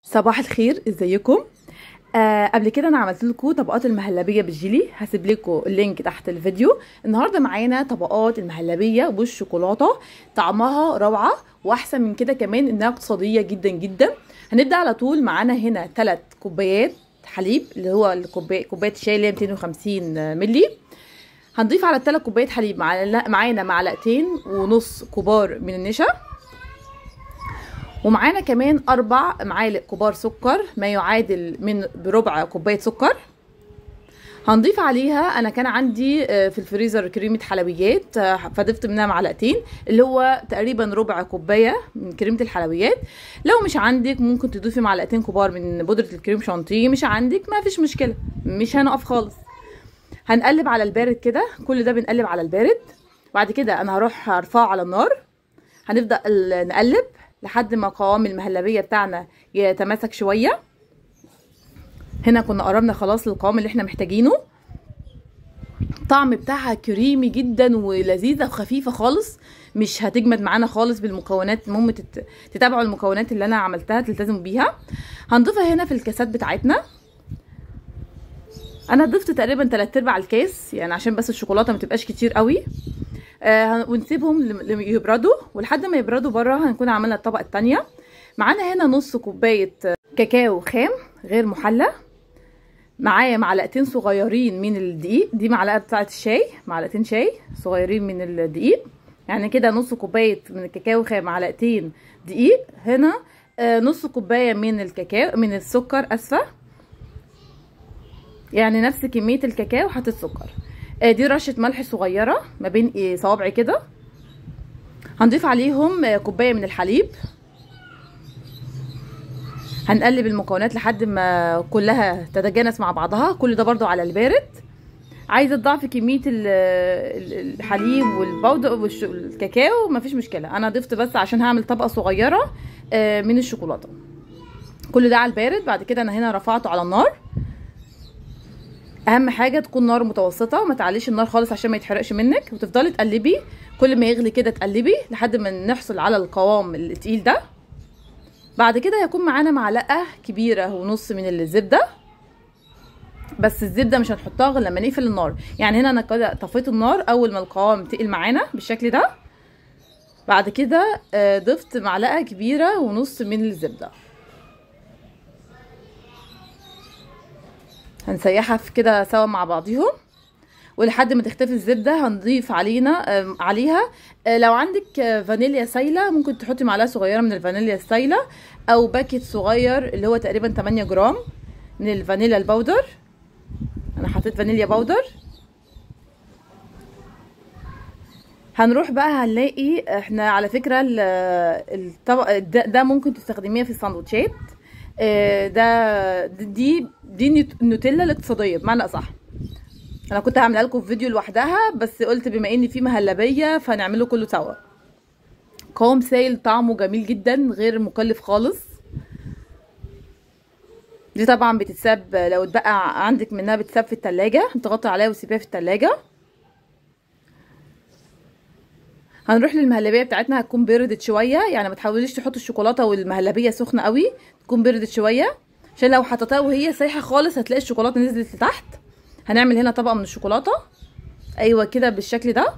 صباح الخير ازيكم آه قبل كده انا عملت لكم طبقات المهلبيه بالجيلي هسيب لكم اللينك تحت الفيديو النهارده معانا طبقات المهلبيه بالشوكولاته طعمها روعه واحسن من كده كمان انها اقتصاديه جدا جدا هنبدا على طول معانا هنا 3 كوبايات حليب اللي هو الكوبايه كوبايه الشاي اللي هي 250 مللي هنضيف على الثلاث كوبايات حليب معانا معلقتين ونص كبار من النشا ومعانا كمان اربع معالق كبار سكر ما يعادل من بربع كوبايه سكر هنضيف عليها انا كان عندي في الفريزر كريمه حلويات فضفت منها معلقتين اللي هو تقريبا ربع كوبايه من كريمه الحلويات لو مش عندك ممكن تضيفي معلقتين كبار من بودره الكريم شانتيه مش عندك ما فيش مشكله مش هنقف خالص هنقلب على البارد كده كل ده بنقلب على البارد بعد كده انا هروح ارفعه على النار هنبدا نقلب لحد ما قوام المهلبيه بتاعنا يتماسك شويه هنا كنا قربنا خلاص للقوام اللي احنا محتاجينه الطعم بتاعها كريمي جدا ولذيذه وخفيفه خالص مش هتجمد معانا خالص بالمكونات المهم تتابعوا المكونات اللي انا عملتها تلتزموا بيها هنضيفها هنا في الكاسات بتاعتنا انا ضفت تقريبا 3 ارباع الكاس يعني عشان بس الشوكولاته ما تبقاش كتير قوي آه ونسيبهم يبردوا ولحد ما يبردوا بره هنكون عملنا الطبقه الثانيه معانا هنا نص كوبايه كاكاو خام غير محلى معايا معلقتين صغيرين من الدقيق دي معلقه بتاعه الشاي معلقتين شاي صغيرين من الدقيق يعني كده نص كوبايه من الكاكاو خام معلقتين دقيق هنا آه نص كوبايه من الكاكاو من السكر اسفه يعني نفس كميه الكاكاو حطيت سكر دي رشه ملح صغيره ما بين صوابعي كده هنضيف عليهم كوبايه من الحليب هنقلب المكونات لحد ما كلها تتجانس مع بعضها كل ده برضو على البارد عايزه تضاعفي كميه الحليب والبودر والكاكاو مفيش مشكله انا ضفت بس عشان هعمل طبقه صغيره من الشوكولاته كل ده على البارد بعد كده انا هنا رفعته على النار اهم حاجه تكون نار متوسطه ما تعليش النار خالص عشان ما يتحرقش منك وتفضلي تقلبي كل ما يغلي كده تقلبي لحد ما نحصل على القوام التقيل ده بعد كده هيكون معانا معلقه كبيره ونص من الزبده بس الزبده مش هنحطها غير لما نقفل النار يعني هنا انا كده طفيت النار اول ما القوام تقل معانا بالشكل ده بعد كده ضفت معلقه كبيره ونص من الزبده هنسيحها في كده سوا مع بعضيهم ولحد ما تختفي الزبده هنضيف علينا عليها لو عندك فانيليا سايله ممكن تحطي معلقه صغيره من الفانيليا السايله او باكيت صغير اللي هو تقريبا 8 جرام من الفانيليا البودر انا حطيت فانيليا بودر هنروح بقى هنلاقي احنا على فكره الطبق ده, ده ممكن تستخدميها في الساندوتشات ده دي دي النوتيلا الاقتصاديه بمعنى اصح انا كنت هعملها لكم في فيديو لوحدها بس قلت بما ان في مهلبيه فنعمله كله سوا قوام سائل طعمه جميل جدا غير مكلف خالص دي طبعا بتتساب لو اتبقى عندك منها بتساب في التلاجة تغطي عليها وتسيبيها في التلاجة هنروح للمهلبيه بتاعتنا هتكون بردت شويه يعني ما تحاوليش تحطي الشوكولاته والمهلبيه سخنه قوي تكون بردت شويه عشان لو حطيتها وهي سايحه خالص هتلاقي الشوكولاته نزلت لتحت هنعمل هنا طبقه من الشوكولاته ايوه كده بالشكل ده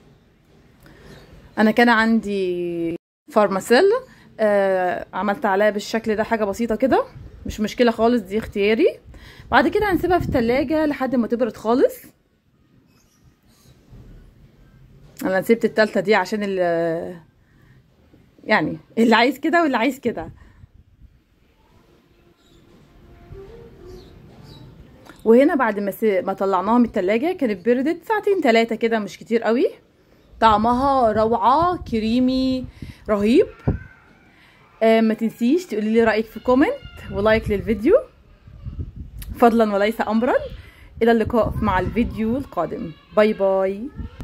انا كان عندي فارماسيل آه عملت عليها بالشكل ده حاجه بسيطه كده مش مشكله خالص دي اختياري بعد كده هنسيبها في التلاجة لحد ما تبرد خالص انا سبت التالتة دي عشان ال يعني اللي عايز كده واللي عايز كده وهنا بعد ما س... ما طلعناها من التلاجة كانت بردت ساعتين تلاتة كده مش كتير قوي طعمها روعة كريمي رهيب آه ما تنسيش تقولي لي رأيك في كومنت ولايك للفيديو فضلا وليس أمرا إلى اللقاء مع الفيديو القادم باي باي